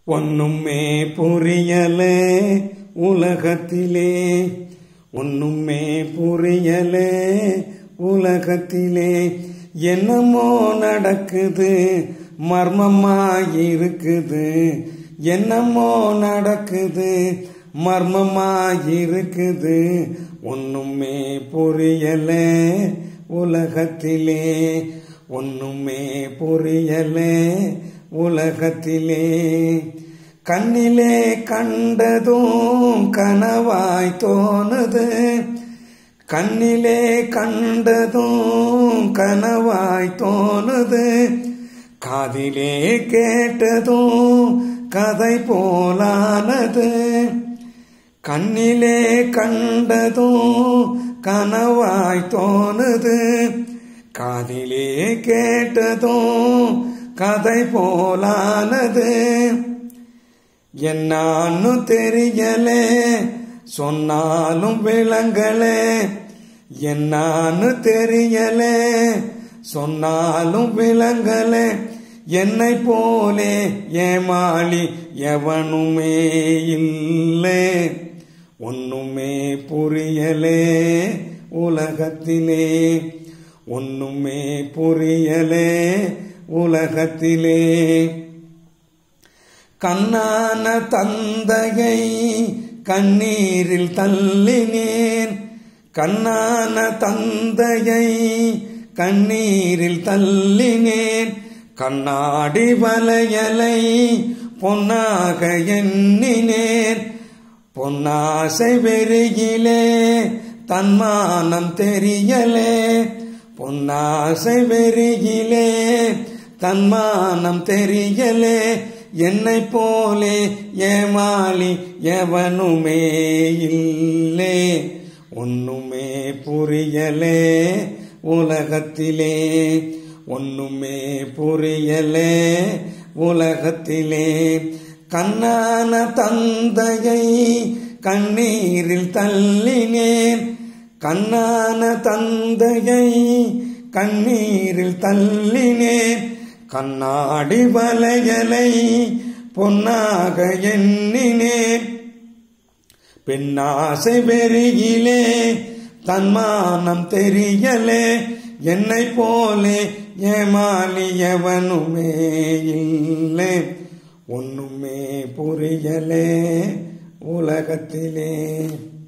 ஒண்ணுமே புரியலே உலகத்திலே ஒண்ணுமே புரியலே உலகத்திலே என்னமோ நடக்குது மர்மமாயிருக்குது என்னமோ நடக்குது மர்மமாயிருக்குது ஒண்ணுமே புரியலே உலகத்திலே ஒண்ணுமே புரியலே உலகத்திலே கண்ணிலே கண்டதும் கனவாய் தோணுது கண்ணிலே கண்டதும் கனவாய் தோணுது காதிலே கேட்டதும் கதை போலானது கண்ணிலே கண்டதும் கனவாய் தோணுது காதிலே கேட்டதும் கதை போலானது என்னான்னு தெரியலே சொன்னாலும் விளங்கலே என்னான்னு தெரியலே சொன்னாலும் விளங்கலே என்னை போலே ஏமாளி எவனுமே இல்லை ஒண்ணுமே புரியலே உலகத்திலே ஒண்ணுமே புரியலே உலகத்திலே கண்ணான தந்தையை கண்ணீரில் தள்ளினேன் கண்ணான தந்தையை கண்ணீரில் தள்ளினேன் கண்ணாடி வளையலை பொன்னாக எண்ணினேன் பொன்னாசை வெறியிலே தன்மானம் தெரியலே பொன்னாசை வெறியிலே தன்மானம் தெரியலே என்னை போலே ஏமாளி எவனுமே இல்லே ஒண்ணுமே புரியலே உலகத்திலே ஒண்ணுமே புரியலே உலகத்திலே கண்ணான தந்தையை கண்ணீரில் தள்ளினேன் கண்ணான தந்தையை கண்ணீரில் தள்ளினேன் கண்ணாடி வளையலை பொன்னாக எண்ணினேன் பெண்ணாசை வெறியிலே தன்மானம் தெரியலே என்னை போலே ஏமாலியவனுமே இல்லை ஒண்ணுமே புரியலே உலகத்திலே